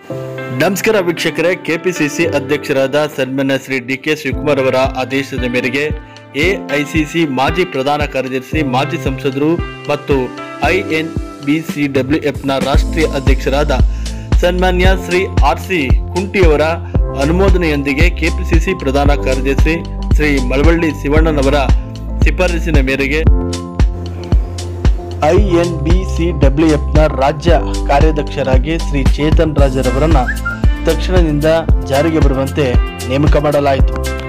ನಮಸ್ಕಾರ ವೀಕ್ಷಕರೇ ಕೆಪಿಸಿಸಿ ಅಧ್ಯಕ್ಷರಾದ ಸನ್ಮಾನ್ಯ ಶ್ರೀ ಡಿ ಕೆ ಶಿವಕುಮಾರ್ ಅವರ ಆದೇಶದ ಮೇರೆಗೆ ಎಐಸಿಸಿ ಮಾಜಿ ಪ್ರಧಾನ ಕಾರ್ಯದರ್ಶಿ ಮಾಜಿ ಸಂಸದರು ಮತ್ತು ಐಎನ್ ಬಿಸಿಡಬ್ಲ್ಯೂಎಫ್ನ ರಾಷ್ಟ್ರೀಯ ಅಧ್ಯಕ್ಷರಾದ ಸನ್ಮಾನ್ಯ ಶ್ರೀ ಆರ್ ಸಿ ಕುಂಟಿಯವರ ಅನುಮೋದನೆಯೊಂದಿಗೆ ಕೆಪಿಸಿಸಿ ಪ್ರಧಾನ ಕಾರ್ಯದರ್ಶಿ ಶ್ರೀ ಮಳವಳ್ಳಿ ಶಿವಣ್ಣನವರ ಶಿಫಾರಸಿನ ಮೇರೆಗೆ ಐಎನ್ಬಿಸಿಡಬ್ಲ್ಯೂಎಫ್ನ ರಾಜ್ಯ ಕಾರ್ಯಾಧ್ಯಕ್ಷರಾಗಿ ಶ್ರೀ ಚೇತನ್ ರಾಜರವರನ್ನ ತಕ್ಷಣದಿಂದ ಜಾರಿಗೆ ಬರುವಂತೆ ನೇಮಕ ಮಾಡಲಾಯಿತು